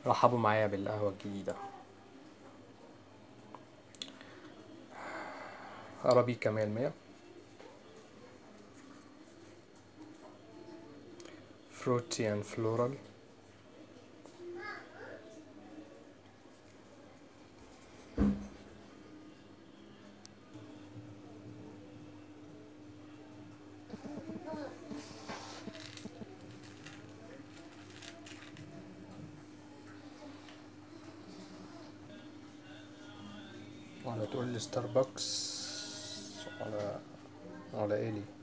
رحبوا معايا بالقهوة الجديدة أرابيكا مية المية fruity and floral ولا تقول لي ستاربكس ولا ولا ايه لي